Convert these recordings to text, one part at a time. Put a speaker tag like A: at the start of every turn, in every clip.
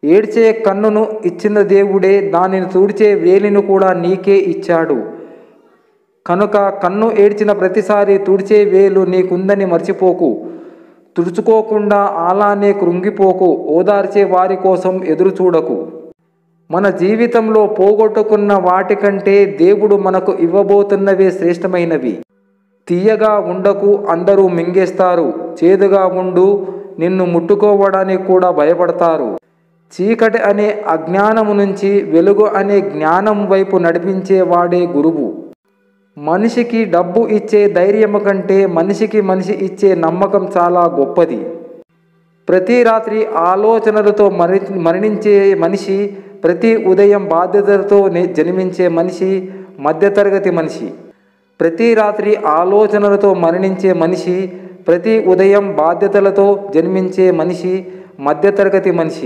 A: ఏడ్చే కన్నును ఇచ్చిన దేవుడే దానిని తుడిచే వేలిని కూడా నీకే ఇచ్చాడు కనుక కన్ను ఏడ్చిన ప్రతిసారి తుడిచే వేలు నీకుందని మర్చిపోకు తుడుచుకోకుండా అలానే కృంగిపోకు ఓదార్చే వారి కోసం ఎదురు చూడకు మన జీవితంలో పోగొట్టుకున్న వాటికంటే దేవుడు మనకు ఇవ్వబోతున్నవే శ్రేష్టమైనవి తీయగా ఉండకు అందరూ మింగేస్తారు చేదుగా ఉండు నిన్ను ముట్టుకోవడానికి కూడా భయపడతారు చీకటి అనే అజ్ఞానము నుంచి వెలుగు అనే జ్ఞానం వైపు నడిపించేవాడే గురువు మనిషికి డబ్బు ఇచ్చే ధైర్యము కంటే మనిషికి మనిషి ఇచ్చే నమ్మకం చాలా గొప్పది ప్రతి రాత్రి ఆలోచనలతో మరి మరణించే మనిషి ప్రతి ఉదయం బాధ్యతలతో ని- జన్మించే మనిషి మధ్యతరగతి మనిషి ప్రతి రాత్రి ఆలోచనలతో మరణించే మనిషి ప్రతి ఉదయం బాధ్యతలతో జన్మించే మనిషి మధ్యతరగతి మనిషి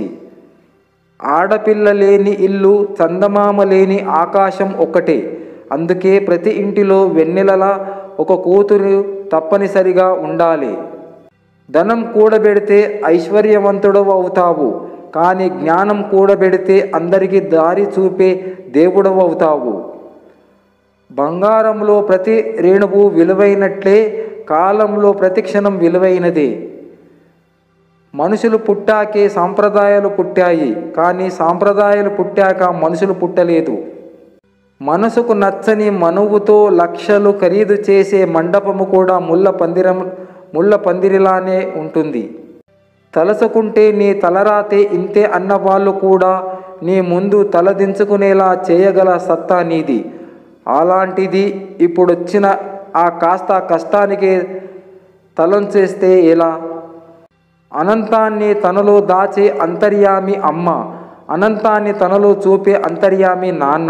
A: ఆడపిల్ల లేని ఇల్లు చందమామ లేని ఆకాశం ఒక్కటే అందుకే ప్రతి ఇంటిలో వెన్నెలలా ఒక కూతురు తప్పనిసరిగా ఉండాలి ధనం కూడబెడితే ఐశ్వర్యవంతుడు అవుతావు కానీ జ్ఞానం కూడబెడితే అందరికీ దారి చూపే దేవుడవు అవుతావు బంగారంలో ప్రతి రేణువు విలువైనట్లే కాలంలో ప్రతి క్షణం విలువైనదే మనుషులు పుట్టాకే సాంప్రదాయాలు పుట్టాయి కానీ సాంప్రదాయాలు పుట్టాక మనుషులు పుట్టలేదు మనసుకు నచ్చని మనువుతో లక్షలు ఖరీదు చేసే మండపము కూడా ముళ్ళ పందిరం ముళ్ళ పందిరిలానే ఉంటుంది తలసుకుంటే నీ తలరాతే ఇంతే అన్నవాళ్ళు కూడా నీ ముందు తలదించుకునేలా చేయగల సత్తా నీది అలాంటిది ఇప్పుడొచ్చిన ఆ కాస్త కష్టానికి తలంచేస్తే ఎలా అనంతాన్ని తనలో దాచే అంతర్యామి అమ్మ అనంతాన్ని తనలో చూపే అంతర్యామి నాన్న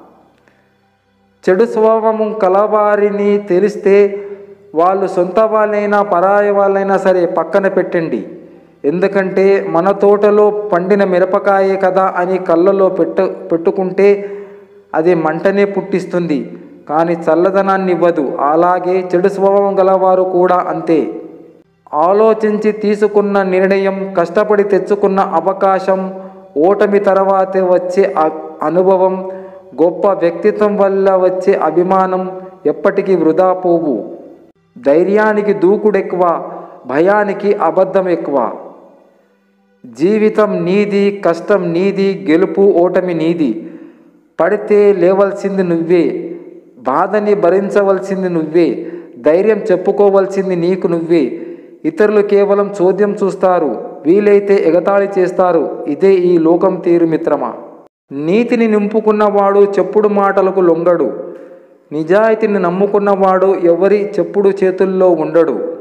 A: చెడు స్వభావం కలవారిని తెలిస్తే వాళ్ళు సొంత వాళ్ళైనా పరాయి వాళ్ళైనా సరే పక్కన పెట్టండి ఎందుకంటే మన తోటలో పండిన మిరపకాయే కదా అని కళ్ళలో పెట్టు పెట్టుకుంటే అది మంటనే పుట్టిస్తుంది కానీ చల్లదనాన్ని ఇవ్వదు అలాగే చెడు స్వభావం గలవారు కూడా అంతే ఆలోచించి తీసుకున్న నిర్ణయం కష్టపడి తెచ్చుకున్న అవకాశం ఓటమి తర్వాత వచ్చే అ- అనుభవం గొప్ప వ్యక్తిత్వం వల్ల వచ్చే అభిమానం ఎప్పటికీ వృధా పోవు ధైర్యానికి దూకుడెక్కువ భయానికి అబద్ధం ఎక్కువ జీవితం నీది కష్టం నీది గెలుపు ఓటమి నీది పడితే లేవలసింది నువ్వే బాధని భరించవలసింది నువ్వే ధైర్యం చెప్పుకోవలసింది నీకు నువ్వే ఇతరులు కేవలం చోద్యం చూస్తారు వీలైతే ఎగతాళి చేస్తారు ఇదే ఈ లోకం తీరు మిత్రమా నీతిని నింపుకున్నవాడు చెప్పుడు మాటలకు లొంగడు నిజాయితీని నమ్ముకున్నవాడు ఎవరి చెప్పుడు చేతుల్లో ఉండడు